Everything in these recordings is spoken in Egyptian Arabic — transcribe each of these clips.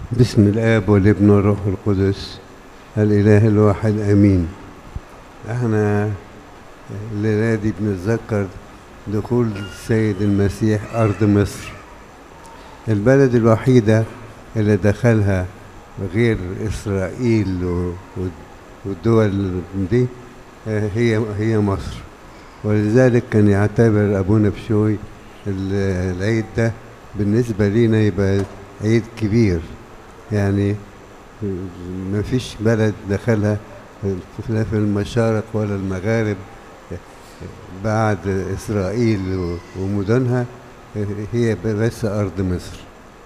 بسم الآب والابن والروح القدس الإله الواحد آمين احنا الليلة دي بنتذكر دخول السيد المسيح أرض مصر البلد الوحيدة اللي دخلها غير إسرائيل و- و- والدول دي آه، هي هي مصر ولذلك كان يعتبر أبونا بشوي ال- العيد ده بالنسبة لينا يبقى عيد كبير يعني ما فيش بلد دخلها لا في المشارق ولا المغارب بعد إسرائيل و- ومدنها هي بس أرض مصر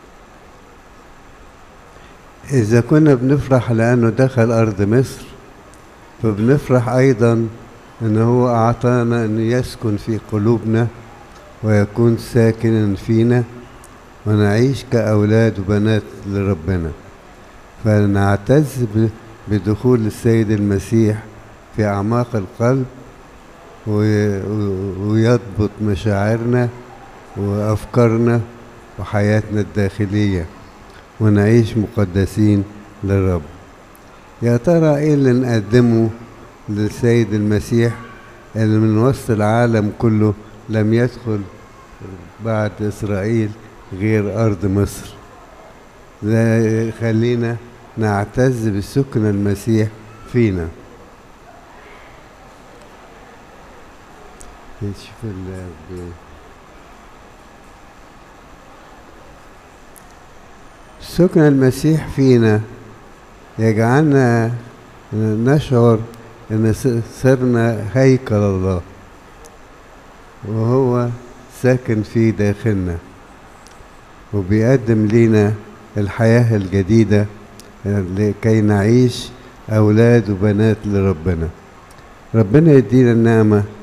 إذا كنا بنفرح لأنه دخل أرض مصر فبنفرح أيضا أنه هو أعطانا أن يسكن في قلوبنا ويكون ساكنا فينا ونعيش كأولاد وبنات لربنا فنعتز ب- بدخول السيد المسيح في أعماق القلب وي- و- ويضبط مشاعرنا وأفكارنا وحياتنا الداخلية ونعيش مقدسين للرب يا ترى ايه اللي نقدمه للسيد المسيح اللي من وسط العالم كله لم يدخل بعد إسرائيل غير أرض مصر ده خلينا نعتز بسكن المسيح فينا شوف ال- ب- سكن المسيح فينا يجعلنا نشعر ان س- صرنا هيكل الله وهو ساكن في داخلنا وبيقدم لنا الحياة الجديدة لكي نعيش أولاد وبنات لربنا ربنا يدينا النعمة